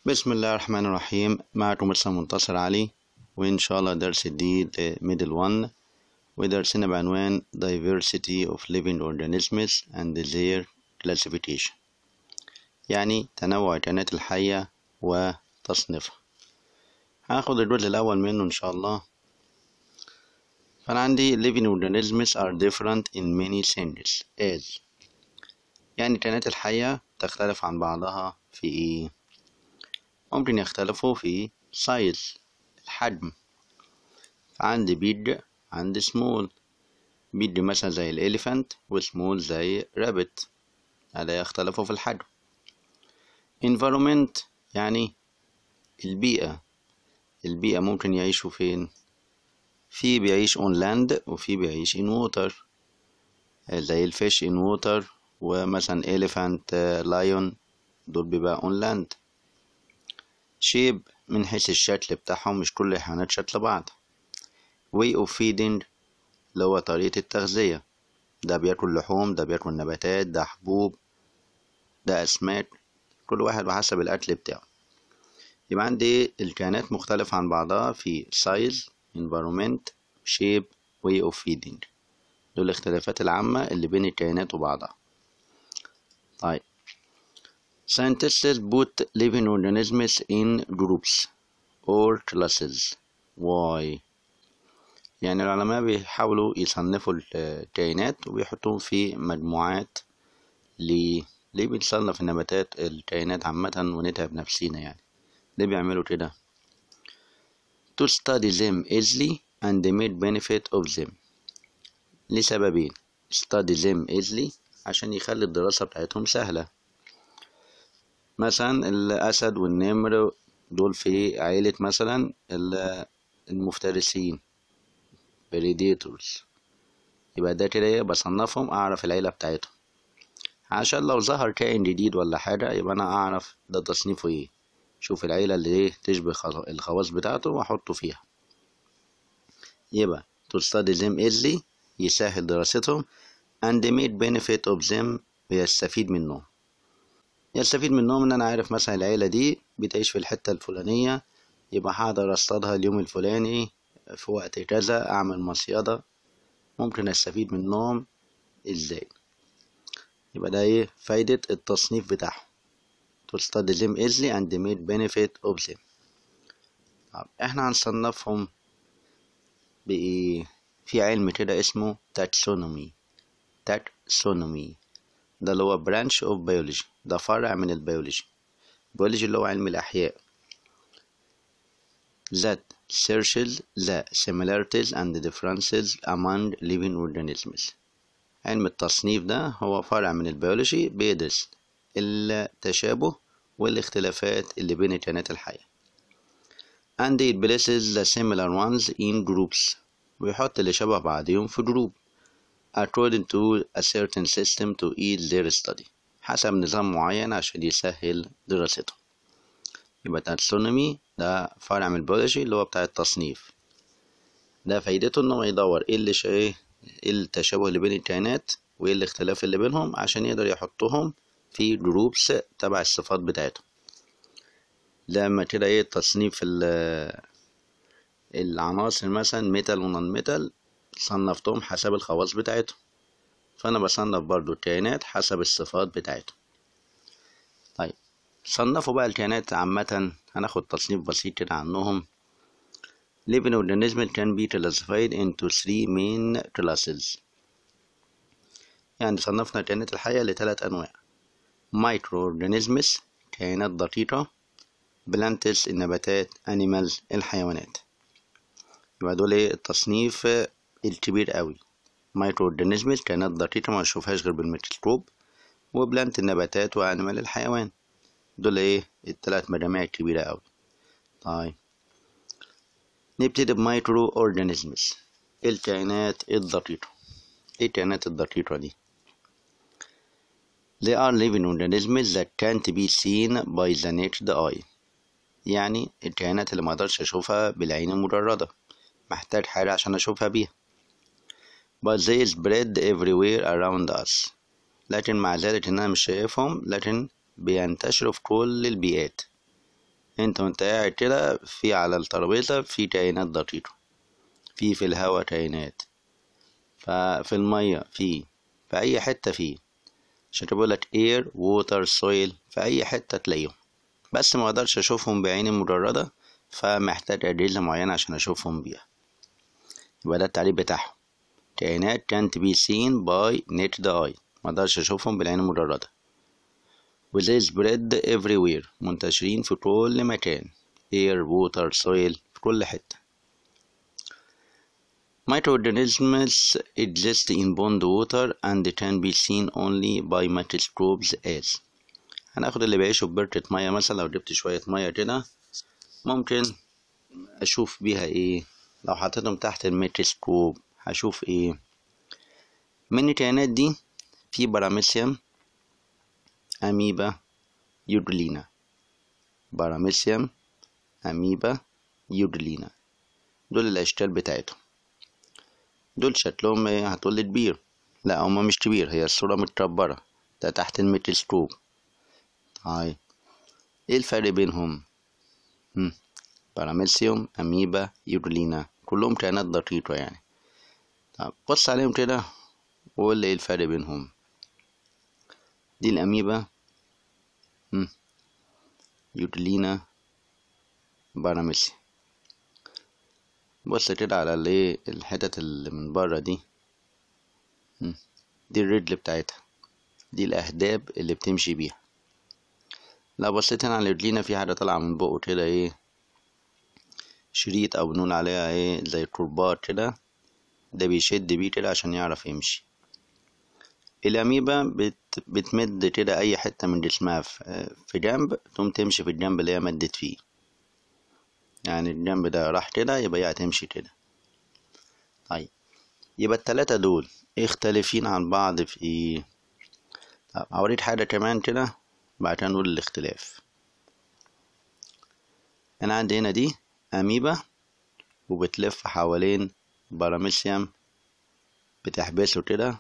بسم الله الرحمن الرحيم معكم لسه منتصر علي وإن شاء الله درس جديد ميدل 1 ودرسنا بعنوان Diversity of Living Organisms and their Classification يعني تنوع الكائنات الحية وتصنيفها هاخد الجزء الأول منه إن شاء الله فأنا عندي living organisms are different in many senses as يعني الكائنات الحية تختلف عن بعضها في إيه؟ ممكن يختلفوا في size الحجم عندي big عندي small big مثلا زي الإليفانت وسمول زي رابت هذا يختلفوا في الحجم environment يعني البيئة البيئة ممكن يعيشوا فين في بيعيش on land وفي بيعيش in water زي الفيش in water ومثلا elephant lion دول بيبقى on land شيب من حيث الشكل بتاعهم مش كل الحيوانات شكل بعض way of feeding اللي هو طريقة التغذية ده بياكل لحوم ده بياكل نباتات ده حبوب ده أسماك كل واحد بحسب الأكل بتاعه يبقى عندي الكائنات مختلفة عن بعضها في size environment shape way of feeding دول الاختلافات العامة اللي بين الكائنات وبعضها طيب Scientists put living organisms in groups or classes. Why? يعني العلماء بيحاولوا يصنفوا الكائنات وبيحطوهم في مجموعات ليه؟ ليه بنصنف النباتات الكائنات عامة ونتعب نفسينا يعني؟ ليه بيعملوا كده؟ To study them easily and make benefit of them. لسببين study them easily عشان يخلي الدراسة بتاعتهم سهلة مثلا الأسد والنمر دول في عيلة مثلا المفترسين predators يبقى ده كده بصنفهم أعرف العيلة بتاعتهم عشان لو ظهر كائن جديد ولا حاجة يبقى أنا أعرف ده تصنيفه إيه شوف العيلة اللي إيه تشبه الخواص بتاعته وأحطه فيها يبقى to study them easily يسهل دراستهم and make benefit of them ويستفيد منهم يستفيد منهم ان انا عارف مثلا العيلة دي بتعيش في الحتة الفلانية يبقى هقدر اصطادها اليوم الفلاني في وقت كذا اعمل مصيدة ممكن استفيد منهم ازاي يبقى ده ايه فايدة التصنيف بتاعهم to study them easily and make benefit of them طب احنا هنصنفهم بايه في علم كده اسمه taxonomy taxonomy ده اللي هو branch of biology ده فرع من البيولوجي البيولوجي اللي هو علم الأحياء that searches the similarities and differences among living organisms علم التصنيف ده هو فرع من البيولوجي بيدرس التشابه والاختلافات اللي بين الكائنات الحية and it places the similar ones in groups ويحط اللي شبه بعضهم في جروب according to a certain system to ease their study حسب نظام معين عشان يسهل دراستهم يبقى taxonomy ده فرع من البيولوجي اللي هو بتاع التصنيف ده فايدته ان هو يدور ايه اللي ايه ايه التشابه اللي بين الكائنات وايه الاختلاف اللي بينهم عشان يقدر يحطهم في جروبس تبع الصفات بتاعتهم لما كده ايه تصنيف العناصر مثلا ميتال ونون ميتال صنفتهم حسب الخواص بتاعتهم فأنا بصنف برضو الكائنات حسب الصفات بتاعتهم طيب صنفوا بقى الكائنات عامة هناخد تصنيف بسيط كده عنهم living organisms can be classified into three main classes يعني صنفنا الكائنات الحية لثلاث أنواع microorganisms كائنات دقيقة plants النباتات animals الحيوانات يبقى دول ايه التصنيف الكبير قوي مايكرو اورجانيزمز كائنات دقيقة ما نشوفهاش غير بالميكروسكوب وبلانت النباتات وانيمال الحيوان دول ايه التلات مجاميع الكبيرة قوي طيب نبتدي بمايكرو اورجانيزمز الكائنات الدقيقة ايه الكائنات الدقيقة دي They are living organisms that can't be seen by the naked eye يعني الكائنات اللي ما اقدرش اشوفها بالعين المجردة محتاج حاجة عشان اشوفها بيها but they spread everywhere around us لكن مع ذلك ان انا مش شايفهم لكن بينتشروا في كل البيئات انت وانت قاعد كده في على الترابيزة في كائنات ضريرة في في الهواء كائنات ففي المية في في أي حتة في عشان كده بقولك air water soil في أي حتة تلاقيهم بس ما اقدرش اشوفهم بعيني المجردة فمحتاج أجهزة معينة عشان أشوفهم بيها يبقى ده التعريف بتاعهم كائنات can't be seen by naked eye ما اقدرش اشوفهم بالعين المجردة و they spread everywhere منتشرين في كل مكان air water soil في كل حتة Microorganisms exist in bond water and can be seen only by microscopes as هناخد اللي بيعيشوا في بركة مية مثلا لو جبت شوية مية كده ممكن أشوف بيها إيه لو حطيتهم تحت الميكروسكوب هشوف إيه من الكائنات دي في باراميسيوم أميبا يودلينا باراميسيوم أميبا يودلينا دول الأشكال بتاعتهم دول شكلهم إيه هتقولي كبير لا هما مش كبير هي الصورة متكبرة ده تحت الميكروسكوب طيب ايه الفرق بينهم هم. باراميسيوم أميبا يودلينا كلهم كائنات دقيقة يعني طب بص عليهم كده وقول لي ايه الفرق بينهم دي الأميبا هم. يودلينا باراميسيوم بص كده على الايه الحتت اللي من بره دي هم. دي الرجل بتاعتها دي الأهداب اللي بتمشي بيها لو بصيت هنا على رجلينا في حاجة طالعة من بقه كده ايه شريط أو بنقول عليها ايه زي كرباج كده ده بيشد بيه كده عشان يعرف يمشي الأميبا بت بتمد كده أي حتة من جسمها في جنب تقوم تمشي في الجنب اللي هي مدت فيه يعني الجنب ده راح كده يبقى هي هتمشي كده طيب يبقى التلاتة دول اختلفين عن بعض في ايه طب هوريك حاجة كمان كده بعد كده نقول الاختلاف أنا عندي هنا دي أميبا وبتلف حوالين باراميسيوم بتحبسه كده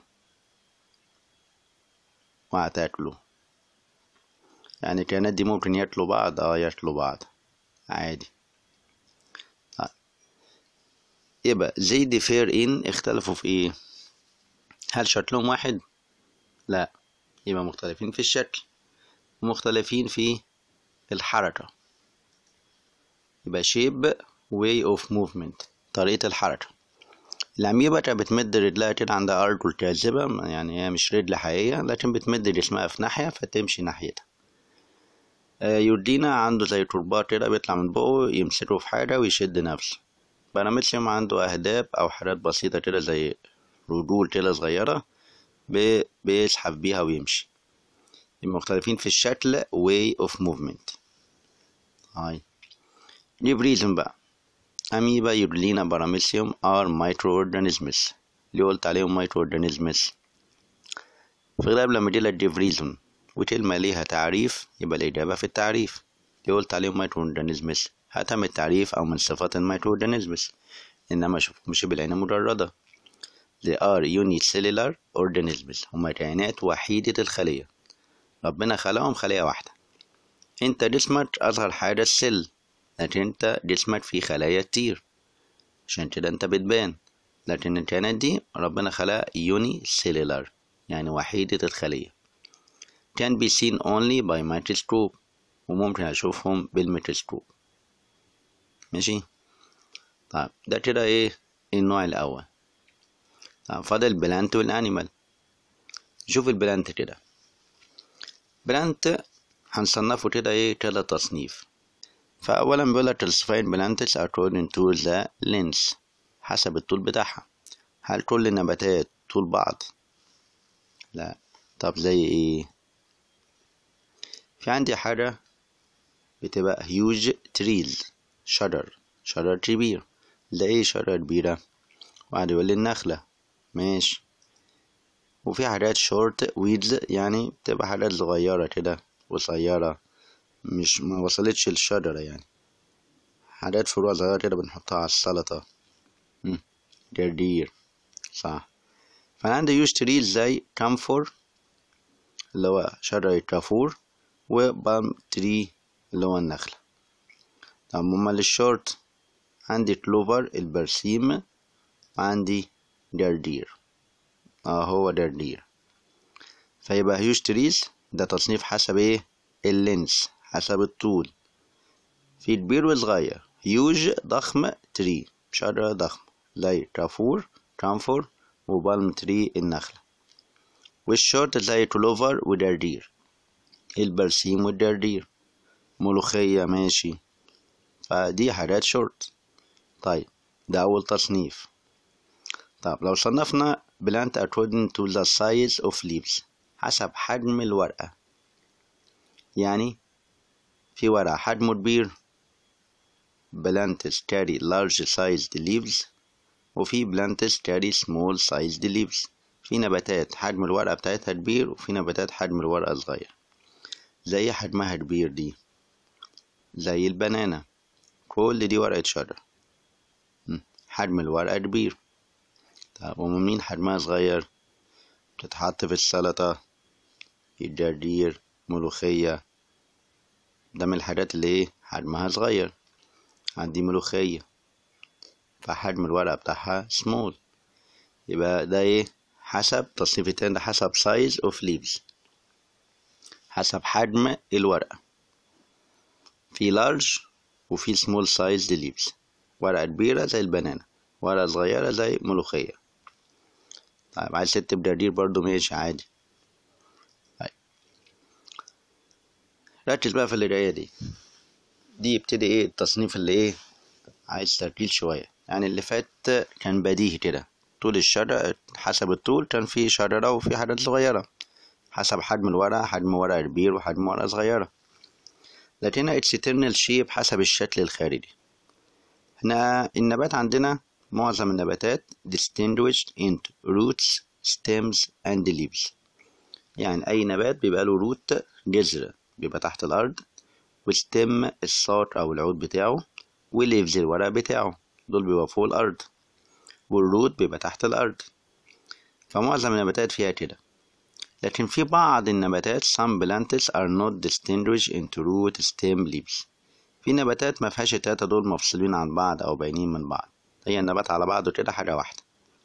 وهتاكله يعني الكائنات دي ممكن ياكلوا بعض اه ياكلوا بعض عادي طيب. يبقى زي ديفير ان اختلفوا في ايه هل شكلهم واحد لا يبقى مختلفين في الشكل ومختلفين في الحركة يبقى shape way of movement طريقة الحركة الأميبا كانت بتمد رجلها كده عندها أرجل كاذبة يعني هي مش رجل حقيقية لكن بتمد جسمها في ناحية فتمشي ناحيتها يودينا عنده زي ترباط كده بيطلع من بقه يمسكه في حاجة ويشد نفسه باراميسيوم عنده أهداب أو حاجات بسيطة كده زي رجول كده صغيرة بيسحب بيها ويمشي مختلفين في الشكل way of movement هاي نبريزم بقى أميبا يودلينا باراميسيوم are microorganisms اللي قلت عليهم microorganisms في الغالب لما يجيلك ديفريزم وكلمة ليها تعريف يبقى الإجابة في التعريف اللي قلت عليهم microorganisms هاتها من التعريف أو من صفات الميكروورجانيزمز إنما أشوفهمش بالعين المجردة they are unicellular organisms هما كائنات وحيدة الخلية ربنا خلقهم خلية واحدة انت جسمك أصغر حاجة السل لكن انت جسمك فيه خلايا كتير عشان كده انت بتبان لكن الكائنات دي ربنا خلقها يوني سيلولار يعني وحيدة الخلية can be seen only by microscope وممكن أشوفهم بالميكروسكوب ماشي طيب ده كده ايه النوع الأول طيب فاضل البلانت والأنيمال شوف البلانت كده بلانت هنصنفه كده ايه كده تصنيف فأولا بيقولك classifying plants according to the length حسب الطول بتاعها هل كل النباتات طول بعض؟ لا طب زي ايه؟ في عندي حاجة بتبقى huge trees شجر شجر كبير ده ايه شجرة كبيرة؟ واحد يقول لي النخلة ماشي وفي حاجات short weeds يعني بتبقى حاجات صغيرة كده قصيرة مش ما وصلتش للشجرة يعني حاجات فروع صغيرة كده بنحطها على السلطة جرجير صح فأنا عندي يوز تريز زي كامفور اللي هو شجرة كافور وبام تري اللي هو النخلة طب امال الشورت عندي كلوفر البرسيم وعندي دردير اه هو دردير فيبقى هيوج تريز ده تصنيف حسب ايه اللينس حسب الطول في كبير وصغير هيوج ضخم تري شجرة ضخمة زي ترافور ترامفور وبالم تري النخلة والشورت زي كلوفر ودردير البرسيم والدردير ملوخية ماشي فدي حاجات شورت طيب ده أول تصنيف طب لو صنفنا plant according to the size of leaves حسب حجم الورقة يعني في ورقة حجمه كبير plants carry large sized leaves وفي plants carry small sized leaves في نباتات حجم الورقة بتاعتها كبير وفي نباتات حجم الورقة صغير زي حجمها كبير دي زي البنانة كل دي ورقة شجر حجم الورقة كبير طب ومين حجمها صغير بتتحط في السلطة الجرجير ملوخية ده من الحاجات اللي ايه حجمها صغير عندي ملوخية فحجم الورقة بتاعها small يبقى ده ايه حسب تصنيف التاني ده حسب size of leaves حسب حجم الورقة في large وفي small sized leaves ورقة كبيرة زي البنانة ورقة صغيرة زي ملوخية طيب عايز تكتب جرجير برضو ماشي عادي طيب ركز بقى في اللي جاية دي دي يبتدي ايه التصنيف اللي ايه عايز تركيز شوية يعني اللي فات كان بديهي كده طول الشجرة حسب الطول كان في شجرة وفي حاجات صغيرة حسب حجم الورقة حجم ورقة كبير وحجم ورقة صغيرة لكن اتس eternal shape حسب الشكل الخارجي احنا النبات عندنا معظم النباتات distinguished into roots stems and leaves يعني أي نبات بيبقى له روت جذر بيبقى تحت الأرض وستيم الساق أو العود بتاعه وليفز الورق بتاعه دول بيبقى فوق الأرض والروت بيبقى تحت الأرض فمعظم النباتات فيها كده لكن في بعض النباتات some plants are not distinguished into root stem leaves في نباتات ما فيهاش التلاتة دول مفصولين عن بعض أو باينين من بعض هي النبات على بعضه كده حاجة واحدة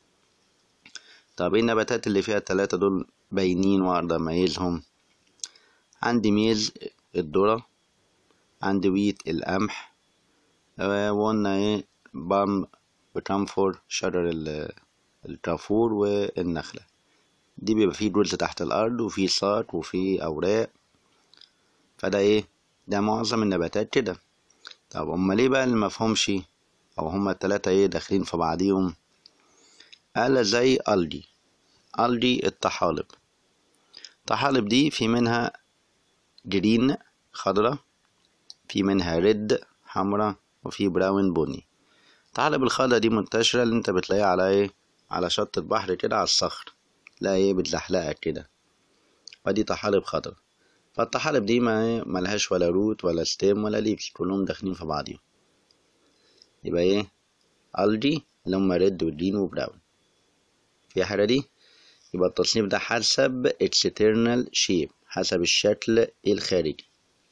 طب ايه النباتات اللي فيها التلاتة دول باينين واقدر اميزهم عندي ميز الذرة عندي ويت القمح وقلنا ايه بام وكامفور شجر الكافور والنخلة دي بيبقى فيه جزء تحت الأرض وفيه ساق وفيه أوراق فده ايه ده معظم النباتات كده طب هما ليه بقى اللي مفهومش أو هما التلاتة ايه داخلين في بعضيهم قال زي ألدي ألدي الطحالب الطحالب دي في منها جرين خضرة في منها ريد حمرا وفي براون بني الطحالب الخضرا دي منتشرة اللي انت بتلاقيها على ايه على شط البحر كده على الصخر لا ايه بتزحلقك كده ودي طحالب خضرا فالطحالب دي ما ملهاش ولا روت ولا ستيم ولا ليفز كلهم داخلين في بعضهم يبقى ايه الجي اللي هما ريد وجرين وبراون في حاجة دي يبقى التصنيف ده حسب external shape حسب الشكل الخارجي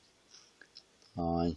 هاي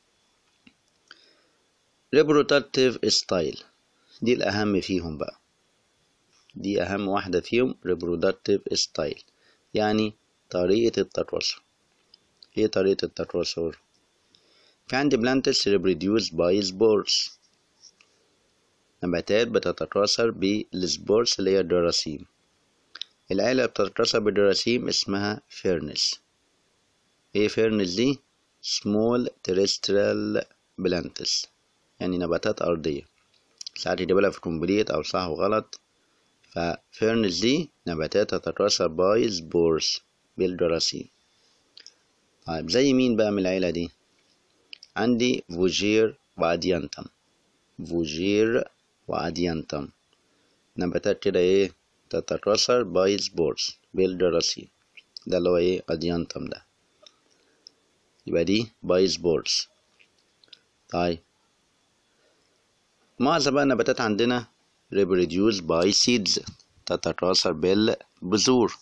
reproductive style دي الأهم فيهم بقى دي أهم واحدة فيهم reproductive style يعني طريقة التكاثر ايه طريقة التكاثر في عندي plants reproduce by spores نباتات بتتكاثر بالسبورس اللي هي الجراثيم العيلة بتتكاثر بالجراثيم اسمها فيرنس ايه فيرنس دي small terrestrial plants يعني نباتات أرضية ساعات يجيبها في كومبليت أو صح وغلط ففيرنس دي نباتات تتكاثر باي سبورس بالجراثيم طيب زي مين بقى من العيلة دي عندي فوجير وأديانتم فوجير وأديانتم نباتات كده ايه تتكاثر باي سبورس بالجراثيم ده اللي هو ايه أديانتم ده يبقى دي باي سبورس طيب معظم بقى النباتات عندنا reproduce by seeds تتكاثر بالبذور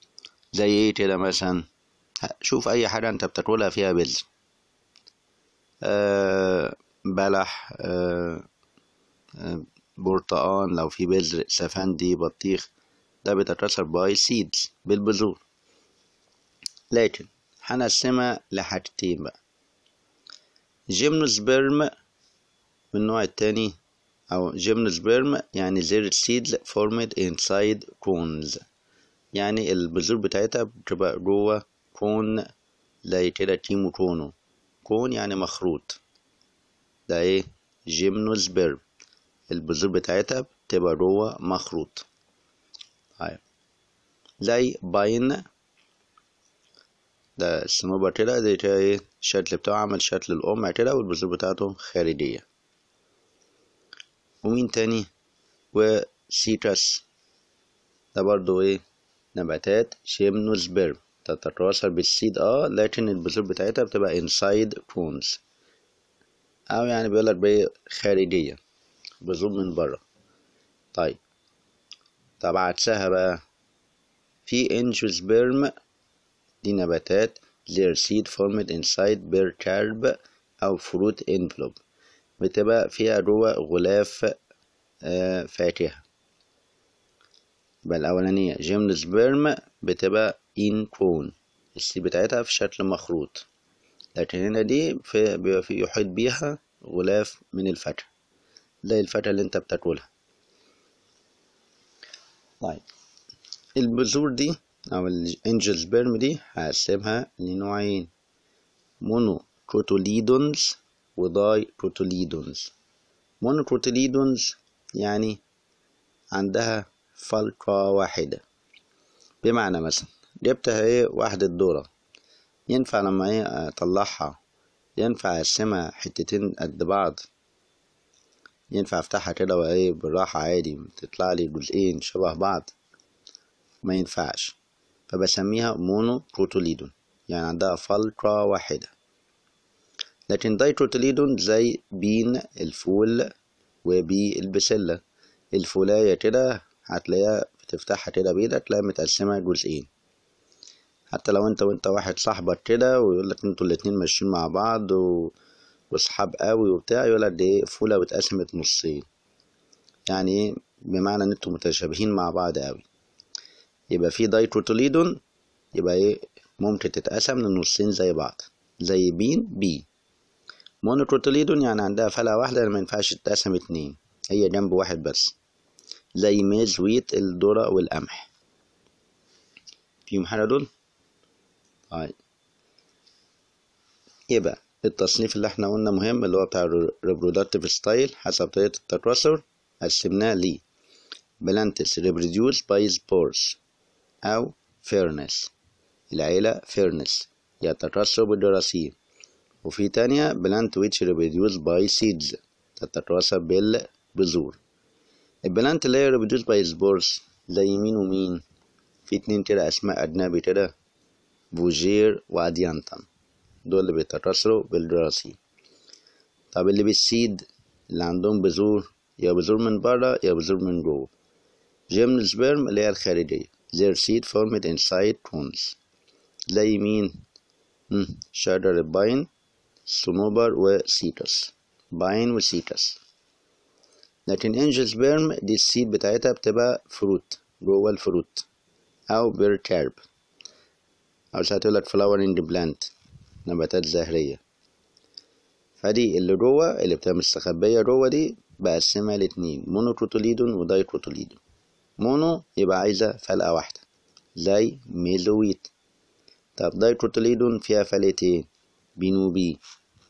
زي ايه كده مثلا شوف اي حاجة انت بتاكلها فيها بذر آه بلح آه آه برتقان لو في بذر سفندي بطيخ ده بتتأثر باي سيدز بالبذور لكن هنقسمها لحاجتين بقى جيمنوسبرم من النوع التاني أو جيمنوسبرم يعني زر seeds formed inside cones يعني البذور بتاعتها بتبقى جوه كون زي كده تيمو كونو كون يعني مخروط ده ايه جيمنوسبرم البذور بتاعتها بتبقى جوه مخروط طيب زي باين ده الصنوبر كده زي كده ايه الشكل بتاعه عمل شكل القمع كده والبذور بتاعته خارجية ومين تاني وسيترس ده برضو ايه نباتات شيمنوسبرم تتواصل بالسيد اه لكن البذور بتاعتها بتبقى inside cones او يعني بيقولك بيه خارجية بذور من بره طيب طب عكسها بقى في انجيوسبرم دي نباتات their seed formed inside bare carb أو fruit envelope بتبقى فيها جوه غلاف آه فاكهة يبقى الأولانية جيمنوسبرم بتبقى in cone السيد بتاعتها في شكل مخروط لكن هنا دي في بيبقى في يحيط بيها غلاف من الفاكهة زي الفاكهة اللي انت بتاكلها طيب البذور دي أو الانجل سبيرم دي هقسمها لنوعين مونو كروتوليدونز وداي كروتوليدونز مونو كروتوليدونز يعني عندها فلقة واحدة بمعنى مثلا جبتها ايه واحدة ذرة ينفع لما ايه اطلعها ينفع اقسمها حتتين قد بعض ينفع افتحها كده وايه بالراحة عادي تطلع لي جزئين شبه بعض ما ينفعش فبسميها مونو بروتوليدون يعني عندها فلقة واحدة لكن داي بروتوليدون زي بين الفول وبي البسلة الفولاية كده هتلاقيها بتفتحها كده بإيدك تلاقيها متقسمة جزئين حتى لو انت وانت واحد صاحبك كده ويقول لك انتوا الاتنين ماشيين مع بعض و... وصحاب قوي وبتاع يقول لك دي فولة واتقسمت نصين يعني ايه بمعنى ان انتوا متشابهين مع بعض قوي يبقى في دايكروتوليدون يبقى ايه ممكن تتقسم لنصين زي بعض زي بين بي مونوكروتوليدون يعني عندها فلقة واحدة ما ينفعش تتقسم اتنين هي جنب واحد بس زي ميز ويت الذرة والقمح فيهم حاجة دول طيب يبقى التصنيف اللي احنا قلنا مهم اللي هو بتاع الريبرودكتيف ستايل حسب طريقة التكاثر قسمناه ليه بلانتس reproduce by spores أو فيرنس العيلة فيرنس يتكاثر بالجراثيم وفي تانية بلانت which reproduce by seeds تتكاثر بالبذور البلانت اللي هي reproduce by spores زي مين ومين في اتنين كده أسماء أجنبي كده فوجير وأديانتم دول اللي بيتكاثروا بالجراثيم طب اللي بالسيد اللي عندهم بذور يا بذور من بره يا بذور من جوه جيمنوسبرم اللي هي الخارجية their seed formed inside cones زي مين شجر الباين صنوبر وسيتس باين وسيتس لكن انجل سبيرم دي السيد بتاعتها بتبقى فروت جوه الفروت او بير كارب او ساعات يقولك flowering plant نباتات زهرية فدي اللي جوه اللي بتبقى مستخبية جوه دي بقسمها لاتنين مونوكروتوليدون ودايكروتوليدون مونو يبقى عايزة فلقة واحدة زي ميزويت طب دايكروتوليدون فيها فلقتين بين وبي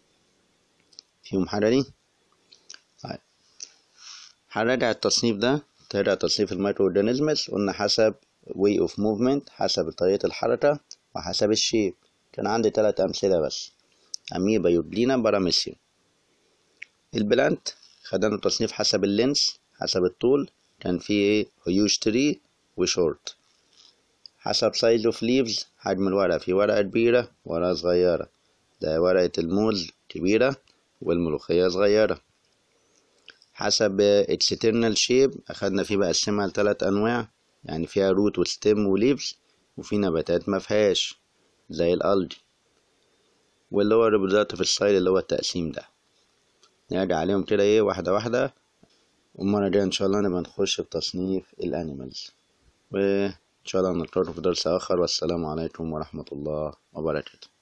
فيهم حاجة دي طيب هنراجع التصنيف ده تراجع تصنيف المايكرو اورجانيزمز قلنا حسب way of movement حسب طريقة الحركة وحسب الشيب كان عندي تلات أمثلة بس أميبا يوجلينا باراميسيوم البلانت خدنا تصنيف حسب اللينس حسب الطول كان في ايه هيوج تري وشورت حسب سايز اوف ليفز حجم الورقة في ورقة كبيرة ورقة صغيرة ده ورقة الموز كبيرة والملوخية صغيرة حسب اكسترنال شيب أخدنا فيه بقسمها لتلات أنواع يعني فيها روت وستيم وليفز وفي نباتات مفيهاش زي الألجي واللي هو reproductive style اللي هو التقسيم ده نراجع عليهم كده ايه واحدة واحدة والمرة الجاية ان شاء الله نبقى نخش بتصنيف الانيمالز وان شاء الله نكرره في درس اخر والسلام عليكم ورحمة الله وبركاته